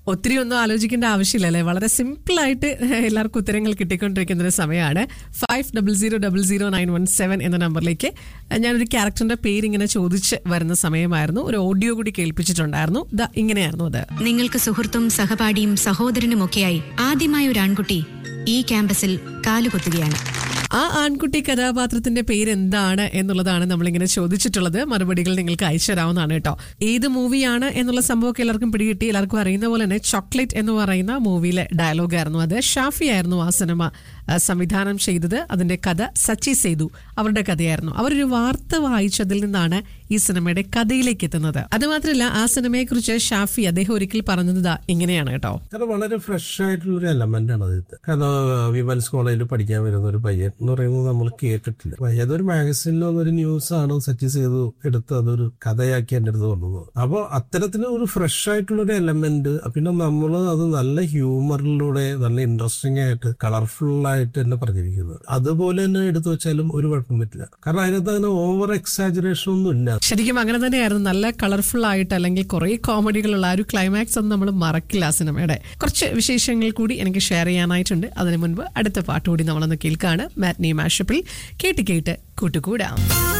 ഒത്തിരി ഒന്നും ആലോചിക്കേണ്ട ആവശ്യമില്ലല്ലേ വളരെ സിമ്പിൾ ആയിട്ട് എല്ലാവർക്കും ഉത്തരങ്ങൾ കിട്ടിക്കൊണ്ടിരിക്കുന്ന ഒരു സമയമാണ് five double zero double zero nine one seven എന്ന നമ്പറിലേക്ക് ഞാനൊരു ക്യാരക്ടറിന്റെ പേര് ഇങ്ങനെ ചോദിച്ച് വരുന്ന സമയമായിരുന്നു ഒരു ഓഡിയോ കൂടി കേൾപ്പിച്ചിട്ടുണ്ടായിരുന്നു ദാ ഇങ്ങനെയായിരുന്നു അത് നിങ്ങൾക്ക് സുഹൃത്തും സഹപാഠിയും സഹോദരനുമൊക്കെയായി ആദ്യമായ ഒരു ആൺകുട്ടി ഈ ക്യാമ്പസിൽ കാലുകുത്തുകയാണ് ആ ആൺകുട്ടി കഥാപാത്രത്തിന്റെ പേര് എന്താണ് എന്നുള്ളതാണ് നമ്മളിങ്ങനെ ചോദിച്ചിട്ടുള്ളത് മറുപടികൾ നിങ്ങൾക്ക് അയച്ചു തരാവുന്നതാണ് കേട്ടോ ഏത് മൂവിയാണ് എന്നുള്ള സംഭവമൊക്കെ എല്ലാവർക്കും പിടികിട്ടി എല്ലാവർക്കും അറിയുന്ന പോലെ തന്നെ ചോക്ലേറ്റ് എന്ന് പറയുന്ന മൂവിയിലെ ഡയലോഗായിരുന്നു അത് ഷാഫി ആയിരുന്നു ആ സിനിമ ആ, സംവിധാനം ചെയ്തത് അതിന്റെ കഥ സച്ചി സേതു അവരുടെ കഥയായിരുന്നു അവരൊരു വാർത്ത വായിച്ചതിൽ നിന്നാണ് ഈ സിനിമയുടെ കഥയിലേക്ക് എത്തുന്നത് അതുമാത്രമല്ല ആ സിനിമയെക്കുറിച്ച് ഷാഫി അദ്ദേഹം ഒരിക്കൽ പറഞ്ഞത് ദാ ഇങ്ങനെയാണ് കേട്ടോ കാരണം വളരെ ഫ്രഷ് ആയിട്ടുള്ള ഒരു എലമെന്റ് ആണ് അത് കാരണം വിമൻസ് കോളേജിൽ പഠിക്കാൻ വരുന്ന ഒരു പയ്യൻ എന്ന് പറയുന്നത് നമ്മൾ കേട്ടിട്ടില്ല പയ്യൻ അതൊരു മാഗസിനിൽ വന്നൊരു ന്യൂസ് ആണ് സച്ചി സേതു എടുത്ത് അതൊരു കഥയാക്കി എൻ്റെ അടുത്ത് കൊണ്ടുപോകുന്നത് അപ്പോൾ അത്തരത്തിൽ ഒരു ഫ്രഷ് ആയിട്ടുള്ള ഒരു എലമെന്റ് പിന്നെ നമ്മൾ അത് നല്ല ഹ്യൂമറിലൂടെ നല്ല ഇൻട്രസ്റ്റിംഗ് ആയിട്ട് കളർഫുൾ ആയിട്ട് തന്നെ പറഞ്ഞിരിക്കുന്നത് അതുപോലെ തന്നെ എടുത്തു വെച്ചാലും ഒരു കുഴപ്പം പറ്റില്ല കാരണം അതിനകത്ത് അങ്ങനെ ഓവർ എക്സാജറേഷൻ ഒന്നും ഇല്ല ശരിക്കും അങ്ങനെ തന്നെയായിരുന്നു നല്ല കളർഫുൾ ആയിട്ട് അല്ലെങ്കിൽ കുറെ കോമഡികളുള്ള ആ ഒരു ക്ലൈമാക്സ് ഒന്നും നമ്മൾ മറക്കില്ല ആ സിനിമയുടെ കുറച്ച് വിശേഷങ്ങൾ കൂടി എനിക്ക് ഷെയർ ചെയ്യാനായിട്ടുണ്ട് അതിനു മുൻപ് അടുത്ത പാട്ട് കൂടി നമ്മളൊന്ന് കേൾക്കാണ് മാറ്റ്നി മാഷപ്പിൽ കേട്ട് കേട്ട് കൂട്ടുകൂടാം